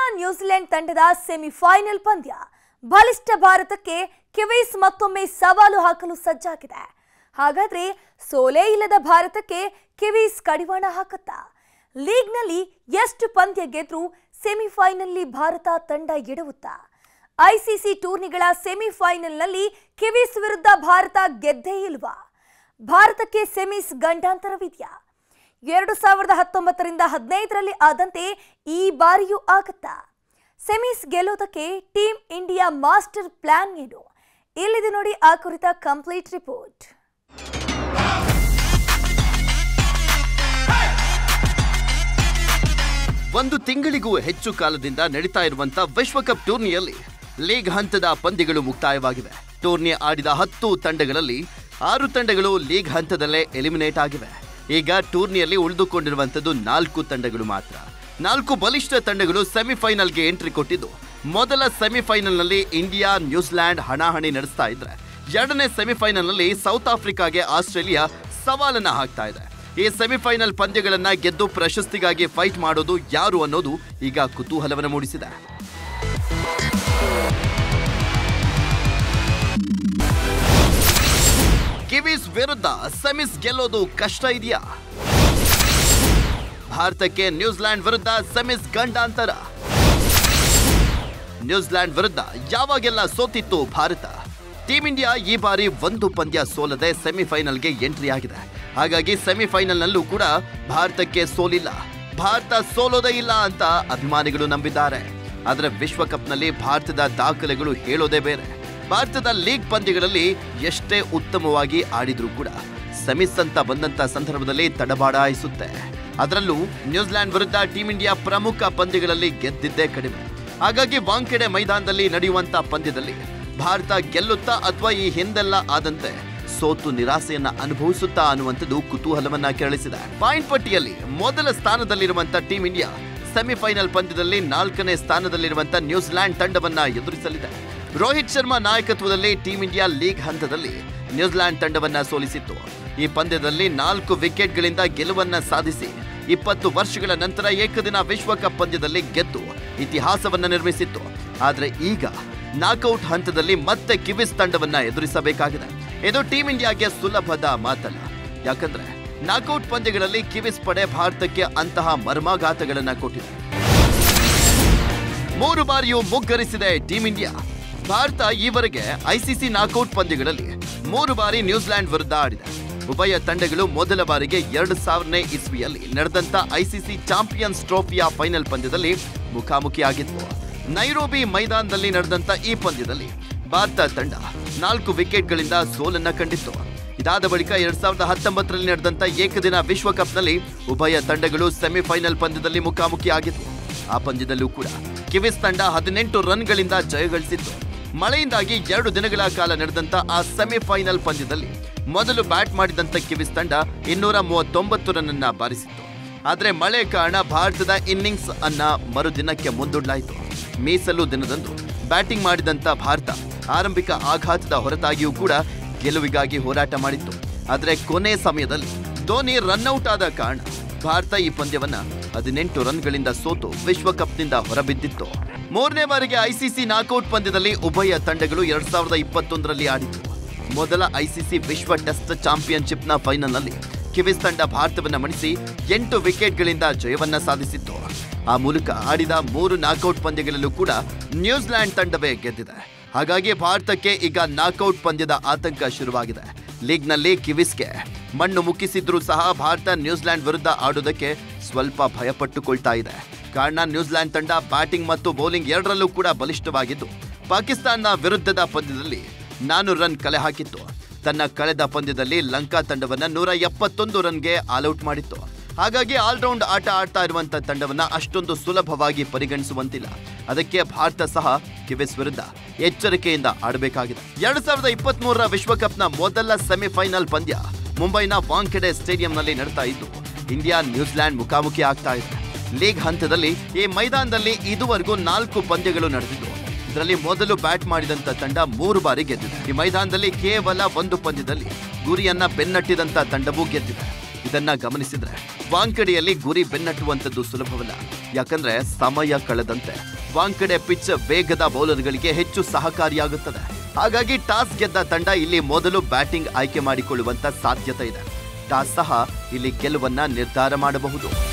India New Zealand ತಂಡದ semifinal ಪಂದ್ಯ ಬಲಿಷ್ಠ ಭಾರತಕ್ಕೆ ಕಿವೀಸ್ ಮತ್ತೊಮ್ಮೆ ಸವಾಲು ಹಾಕಲು ಸಜ್ಜಾಗಿದೆ ಹಾಗಾದ್ರೆ ಸೋಲೇ ಇಲ್ಲದ ಭಾರತಕ್ಕೆ ಕಿವೀಸ್ ಕಡಿವಾಣ ಹಾಕುತ್ತಾ ಲೀಗ್ನಲ್ಲಿ ಎಷ್ಟು ಪಂದ್ಯ ಗೆದ್ರೂ ಸೆಮಿಫೈನಲ್ನಲ್ಲಿ ಭಾರತ ತಂಡ ಎಡವುತ್ತಾ ಐಸಿಸಿ ಟೂರ್ನಿಗಳ ಸೆಮಿಫೈನಲ್ನಲ್ಲಿ ಕಿವೀಸ್ ವಿರುದ್ಧ ಭಾರತ ಗೆದ್ದೇ ಇಲ್ವಾ ಭಾರತಕ್ಕೆ ಸೆಮೀಸ್ ಗಂಡಾಂತರವಿದೆಯಾ ಎರಡು ಸಾವಿರದ ಹತ್ತೊಂಬತ್ತರಿಂದ ಹದಿನೈದರಲ್ಲಿ ಆದಂತೆ ಈ ಬಾರಿಯೂ ಆಗತ್ತಾ ಸೆಮೀಸ್ ಗೆಲ್ಲೋದಕ್ಕೆ ಟೀಮ್ ಇಂಡಿಯಾ ಮಾಸ್ಟರ್ ಪ್ಲಾನ್ ಏನು ಇಲ್ಲಿದೆ ನೋಡಿ ಆ ಕುರಿತ ಕಂಪ್ಲೀಟ್ ರಿಪೋರ್ಟ್ ಒಂದು ತಿಂಗಳಿಗೂ ಹೆಚ್ಚು ಕಾಲದಿಂದ ನಡೀತಾ ಇರುವಂತ ವಿಶ್ವಕಪ್ ಟೂರ್ನಿಯಲ್ಲಿ ಲೀಗ್ ಹಂತದ ಪಂದ್ಯಗಳು ಮುಕ್ತಾಯವಾಗಿವೆ ಟೂರ್ನಿ ಆಡಿದ ಹತ್ತು ತಂಡಗಳಲ್ಲಿ ಆರು ತಂಡಗಳು ಲೀಗ್ ಹಂತದಲ್ಲೇ ಎಲಿಮಿನೇಟ್ ಆಗಿವೆ ಈಗ ಟೂರ್ನಿಯಲ್ಲಿ ಉಳಿದುಕೊಂಡಿರುವಂತದ್ದು ನಾಲ್ಕು ತಂಡಗಳು ಮಾತ್ರ ನಾಲ್ಕು ಬಲಿಷ್ಠ ತಂಡಗಳು ಸೆಮಿಫೈನಲ್ಗೆ ಎಂಟ್ರಿ ಕೊಟ್ಟಿದ್ದು ಮೊದಲ ಸೆಮಿಫೈನಲ್ನಲ್ಲಿ ಇಂಡಿಯಾ ನ್ಯೂಜಿಲ್ಯಾಂಡ್ ಹಣಾಹಣಿ ನಡೆಸ್ತಾ ಇದ್ರೆ ಎರಡನೇ ಸೆಮಿಫೈನಲ್ನಲ್ಲಿ ಸೌತ್ ಆಫ್ರಿಕಾಗೆ ಆಸ್ಟ್ರೇಲಿಯಾ ಸವಾಲನ್ನ ಹಾಕ್ತಾ ಇದೆ ಈ ಸೆಮಿಫೈನಲ್ ಪಂದ್ಯಗಳನ್ನ ಗೆದ್ದು ಪ್ರಶಸ್ತಿಗಾಗಿ ಫೈಟ್ ಮಾಡೋದು ಯಾರು ಅನ್ನೋದು ಈಗ ಕುತೂಹಲವನ್ನು ಮೂಡಿಸಿದೆ ಕಿವೀಸ್ ವಿರುದ್ಧ ಸೆಮಿಸ್ ಗೆಲ್ಲೋದು ಕಷ್ಟ ಇದೆಯಾ ಭಾರತಕ್ಕೆ ನ್ಯೂಜಿಲ್ಯಾಂಡ್ ವಿರುದ್ಧ ಸೆಮಿಸ್ ಗಂಡಾಂತರ ನ್ಯೂಜಿಲ್ಯಾಂಡ್ ವಿರುದ್ಧ ಯಾವಾಗೆಲ್ಲ ಸೋತಿತ್ತು ಭಾರತ ಟೀಂ ಇಂಡಿಯಾ ಈ ಬಾರಿ ಒಂದು ಪಂದ್ಯ ಸೋಲದೆ ಸೆಮಿಫೈನಲ್ಗೆ ಎಂಟ್ರಿ ಆಗಿದೆ ಹಾಗಾಗಿ ಸೆಮಿಫೈನಲ್ನಲ್ಲೂ ಕೂಡ ಭಾರತಕ್ಕೆ ಸೋಲಿಲ್ಲ ಭಾರತ ಸೋಲೋದೇ ಇಲ್ಲ ಅಂತ ಅಭಿಮಾನಿಗಳು ನಂಬಿದ್ದಾರೆ ಆದರೆ ವಿಶ್ವಕಪ್ನಲ್ಲಿ ಭಾರತದ ದಾಖಲೆಗಳು ಹೇಳೋದೇ ಬೇರೆ ಭಾರತದ ಲೀಗ್ ಪಂದ್ಯಗಳಲ್ಲಿ ಎಷ್ಟೇ ಉತ್ತಮವಾಗಿ ಆಡಿದ್ರೂ ಕೂಡ ಸೆಮಿಸ್ ಅಂತ ಬಂದಂತ ಸಂದರ್ಭದಲ್ಲಿ ತಡಬಾಡಾಯಿಸುತ್ತೆ ಅದರಲ್ಲೂ ನ್ಯೂಜಿಲ್ಯಾಂಡ್ ವಿರುದ್ಧ ಟೀಂ ಇಂಡಿಯಾ ಪ್ರಮುಖ ಪಂದ್ಯಗಳಲ್ಲಿ ಗೆದ್ದಿದ್ದೇ ಕಡಿಮೆ ಹಾಗಾಗಿ ವಾಂಖೆಡೆ ಮೈದಾನದಲ್ಲಿ ನಡೆಯುವಂತ ಪಂದ್ಯದಲ್ಲಿ ಭಾರತ ಗೆಲ್ಲುತ್ತಾ ಅಥವಾ ಈ ಹಿಂದೆಲ್ಲ ಆದಂತೆ ಸೋತು ನಿರಾಸೆಯನ್ನ ಅನುಭವಿಸುತ್ತಾ ಅನ್ನುವಂಥದ್ದು ಕುತೂಹಲವನ್ನ ಕೆರಳಿಸಿದೆ ಪಾಯಿಂಟ್ ಪಟ್ಟಿಯಲ್ಲಿ ಮೊದಲ ಸ್ಥಾನದಲ್ಲಿರುವಂತ ಟೀಂ ಇಂಡಿಯಾ ಸೆಮಿಫೈನಲ್ ಪಂದ್ಯದಲ್ಲಿ ನಾಲ್ಕನೇ ಸ್ಥಾನದಲ್ಲಿರುವಂತ ನ್ಯೂಜಿಲ್ಯಾಂಡ್ ತಂಡವನ್ನ ಎದುರಿಸಲಿದೆ ರೋಹಿತ್ ಶರ್ಮಾ ನಾಯಕತ್ವದಲ್ಲಿ ಟೀಂ ಇಂಡಿಯಾ ಲೀಗ್ ಹಂತದಲ್ಲಿ ನ್ಯೂಜಿಲ್ಯಾಂಡ್ ತಂಡವನ್ನ ಸೋಲಿಸಿತ್ತು ಈ ಪಂದ್ಯದಲ್ಲಿ ನಾಲ್ಕು ವಿಕೆಟ್ಗಳಿಂದ ಗೆಲುವನ್ನ ಸಾಧಿಸಿ ಇಪ್ಪತ್ತು ವರ್ಷಗಳ ನಂತರ ಏಕದಿನ ವಿಶ್ವಕಪ್ ಪಂದ್ಯದಲ್ಲಿ ಗೆದ್ದು ಇತಿಹಾಸವನ್ನ ನಿರ್ಮಿಸಿತ್ತು ಆದರೆ ಈಗ ನಾಕೌಟ್ ಹಂತದಲ್ಲಿ ಮತ್ತೆ ಕಿವಿಸ್ ತಂಡವನ್ನ ಎದುರಿಸಬೇಕಾಗಿದೆ ಇದು ಟೀಂ ಇಂಡಿಯಾಗೆ ಸುಲಭದ ಮಾತಲ್ಲ ಯಾಕಂದ್ರೆ ನಾಕೌಟ್ ಪಂದ್ಯಗಳಲ್ಲಿ ಕಿವಿಸ್ ಪಡೆ ಭಾರತಕ್ಕೆ ಅಂತಹ ಮರ್ಮಾಘಾತಗಳನ್ನ ಕೊಟ್ಟಿದೆ ಮೂರು ಬಾರಿಯೂ ಮುಗ್ಗರಿಸಿದೆ ಟೀಂ ಇಂಡಿಯಾ ಭಾರತ ಈವರೆಗೆ ಐಸಿಸಿ ನಾಕೌಟ್ ಪಂದ್ಯಗಳಲ್ಲಿ ಮೂರು ಬಾರಿ ನ್ಯೂಜಿಲ್ಯಾಂಡ್ ವಿರುದ್ಧ ಆಡಿದೆ ಉಭಯ ತಂಡಗಳು ಮೊದಲ ಬಾರಿಗೆ ಎರಡು ಸಾವಿರನೇ ಇಸ್ವಿಯಲ್ಲಿ ನಡೆದಂತ ಐಸಿಸಿ ಚಾಂಪಿಯನ್ಸ್ ಟ್ರೋಫಿಯ ಫೈನಲ್ ಪಂದ್ಯದಲ್ಲಿ ಮುಖಾಮುಖಿಯಾಗಿತ್ತು ನೈರೋಬಿ ಮೈದಾನದಲ್ಲಿ ನಡೆದಂತ ಈ ಪಂದ್ಯದಲ್ಲಿ ಭಾರತ ತಂಡ ನಾಲ್ಕು ವಿಕೆಟ್ಗಳಿಂದ ಸೋಲನ್ನ ಕಂಡಿತ್ತು ಇದಾದ ಬಳಿಕ ಎರಡ್ ಸಾವಿರದ ಹತ್ತೊಂಬತ್ತರಲ್ಲಿ ನಡೆದಂತ ಏಕದಿನ ವಿಶ್ವಕಪ್ನಲ್ಲಿ ಉಭಯ ತಂಡಗಳು ಸೆಮಿಫೈನಲ್ ಪಂದ್ಯದಲ್ಲಿ ಮುಖಾಮುಖಿಯಾಗಿತ್ತು ಆ ಪಂದ್ಯದಲ್ಲೂ ಕೂಡ ಕಿವಿಸ್ ತಂಡ ಹದಿನೆಂಟು ರನ್ಗಳಿಂದ ಜಯಗಳಿಸಿತ್ತು ಮಳೆಯಿಂದಾಗಿ ಎರಡು ದಿನಗಳ ಕಾಲ ನಡೆದಂತ ಆ ಸೆಮಿಫೈನಲ್ ಪಂದ್ಯದಲ್ಲಿ ಮೊದಲು ಬ್ಯಾಟ್ ಮಾಡಿದಂತ ಕಿವಿಸ್ ತಂಡ ಇನ್ನೂರ ಮೂವತ್ತೊಂಬತ್ತು ರನ್ನನ್ನ ಬಾರಿಸಿತ್ತು ಆದರೆ ಮಳೆ ಕಾರಣ ಭಾರತದ ಇನ್ನಿಂಗ್ಸ್ ಅನ್ನ ಮರುದಿನಕ್ಕೆ ಮುಂದೂಡಲಾಯಿತು ಮೀಸಲು ದಿನದಂದು ಬ್ಯಾಟಿಂಗ್ ಮಾಡಿದಂತ ಭಾರತ ಆರಂಭಿಕ ಆಘಾತದ ಹೊರತಾಗಿಯೂ ಕೂಡ ಗೆಲುವಿಗಾಗಿ ಹೋರಾಟ ಮಾಡಿತ್ತು ಆದರೆ ಕೊನೆ ಸಮಯದಲ್ಲಿ ಧೋನಿ ರನ್ಔಟ್ ಆದ ಕಾರಣ ಭಾರತ ಈ ಪಂದ್ಯವನ್ನ ಹದಿನೆಂಟು ರನ್ಗಳಿಂದ ಸೋತು ವಿಶ್ವಕಪ್ನಿಂದ ಹೊರಬಿದ್ದಿತ್ತು ಮೂರನೇ ಬಾರಿಗೆ ಐಸಿಸಿ ನಾಕೌಟ್ ಪಂದ್ಯದಲ್ಲಿ ಉಭಯ ತಂಡಗಳು ಎರಡ್ ಸಾವಿರದ ಇಪ್ಪತ್ತೊಂದರಲ್ಲಿ ಆಡಿತು ಮೊದಲ ಐಸಿಸಿ ವಿಶ್ವ ಟೆಸ್ಟ್ ಚಾಂಪಿಯನ್ಶಿಪ್ನ ಫೈನಲ್ನಲ್ಲಿ ಕಿವಿಸ್ ತಂಡ ಭಾರತವನ್ನ ಮಣಿಸಿ ಎಂಟು ವಿಕೆಟ್ಗಳಿಂದ ಜಯವನ್ನ ಸಾಧಿಸಿತ್ತು ಆ ಮೂಲಕ ಆಡಿದ ಮೂರು ನಾಕೌಟ್ ಪಂದ್ಯಗಳಲ್ಲೂ ಕೂಡ ನ್ಯೂಜಿಲ್ಯಾಂಡ್ ತಂಡವೇ ಗೆದ್ದಿದೆ ಹಾಗಾಗಿ ಭಾರತಕ್ಕೆ ಈಗ ನಾಕೌಟ್ ಪಂದ್ಯದ ಆತಂಕ ಶುರುವಾಗಿದೆ ಲೀಗ್ನಲ್ಲಿ ಕಿವಿಸ್ಗೆ ಮಣ್ಣು ಮುಕ್ಕಿಸಿದ್ರೂ ಸಹ ಭಾರತ ನ್ಯೂಜಿಲ್ಯಾಂಡ್ ವಿರುದ್ಧ ಆಡೋದಕ್ಕೆ ಸ್ವಲ್ಪ ಭಯಪಟ್ಟುಕೊಳ್ತಾ ಇದೆ ಕಾರಣ ನ್ಯೂಜಿಲ್ಯಾಂಡ್ ತಂಡ ಬ್ಯಾಟಿಂಗ್ ಮತ್ತು ಬೌಲಿಂಗ್ ಎರಡರಲ್ಲೂ ಕೂಡ ಬಲಿಷ್ಠವಾಗಿದ್ದು ಪಾಕಿಸ್ತಾನ ವಿರುದ್ಧದ ಪಂದ್ಯದಲ್ಲಿ ನಾನೂರು ರನ್ ಕಲೆ ಹಾಕಿತ್ತು ತನ್ನ ಕಳೆದ ಪಂದ್ಯದಲ್ಲಿ ಲಂಕಾ ತಂಡವನ್ನ ನೂರ ಎಪ್ಪತ್ತೊಂದು ರನ್ಗೆ ಆಲ್ಔಟ್ ಮಾಡಿತ್ತು ಹಾಗಾಗಿ ಆಲ್ರೌಂಡ್ ಆಟ ಆಡ್ತಾ ಇರುವಂತ ತಂಡವನ್ನ ಅಷ್ಟೊಂದು ಸುಲಭವಾಗಿ ಪರಿಗಣಿಸುವಂತಿಲ್ಲ ಅದಕ್ಕೆ ಭಾರತ ಸಹ ಕಿವಿಸ್ ವಿರುದ್ಧ ಎಚ್ಚರಿಕೆಯಿಂದ ಆಡಬೇಕಾಗಿದೆ ಎರಡ್ ಸಾವಿರದ ಇಪ್ಪತ್ತ್ ಮೂರರ ವಿಶ್ವಕಪ್ನ ಮೊದಲ ಸೆಮಿಫೈನಲ್ ಪಂದ್ಯ ಮುಂಬೈನ ವಾಂಖೆಡೆ ಸ್ಟೇಡಿಯಂನಲ್ಲಿ ನಡೀತಾ ಇದ್ದು ಇಂಡಿಯಾ ನ್ಯೂಜಿಲ್ಯಾಂಡ್ ಮುಖಾಮುಖಿ ಆಗ್ತಾ ಇದೆ ಲೀಗ್ ಹಂತದಲ್ಲಿ ಈ ಮೈದಾನದಲ್ಲಿ ಇದುವರೆಗೂ ನಾಲ್ಕು ಪಂದ್ಯಗಳು ನಡೆದಿದ್ದು ಇದರಲ್ಲಿ ಮೊದಲು ಬ್ಯಾಟ್ ಮಾಡಿದಂತ ತಂಡ ಮೂರು ಬಾರಿ ಗೆದ್ದಿದೆ ಈ ಮೈದಾನದಲ್ಲಿ ಕೇವಲ ಒಂದು ಪಂದ್ಯದಲ್ಲಿ ಗುರಿಯನ್ನ ಬೆನ್ನಟ್ಟಿದಂತ ತಂಡವೂ ಗೆದ್ದಿದೆ ಇದನ್ನ ಗಮನಿಸಿದ್ರೆ ವಾಂಕಡಿಯಲ್ಲಿ ಗುರಿ ಬೆನ್ನಟ್ಟುವಂಥದ್ದು ಸುಲಭವಲ್ಲ ಯಾಕಂದ್ರೆ ಸಮಯ ಕಳೆದಂತೆ ವಾಂಕಡೆ ಪಿಚ್ ವೇಗದ ಬೌಲರ್ಗಳಿಗೆ ಹೆಚ್ಚು ಸಹಕಾರಿಯಾಗುತ್ತದೆ ಹಾಗಾಗಿ ಟಾಸ್ ಗೆದ್ದ ತಂಡ ಇಲ್ಲಿ ಮೊದಲು ಬ್ಯಾಟಿಂಗ್ ಆಯ್ಕೆ ಮಾಡಿಕೊಳ್ಳುವಂತ ಸಾಧ್ಯತೆ ಇದೆ ಟಾಸ್ ಸಹ ಇಲ್ಲಿ ಗೆಲುವನ್ನ ನಿರ್ಧಾರ ಮಾಡಬಹುದು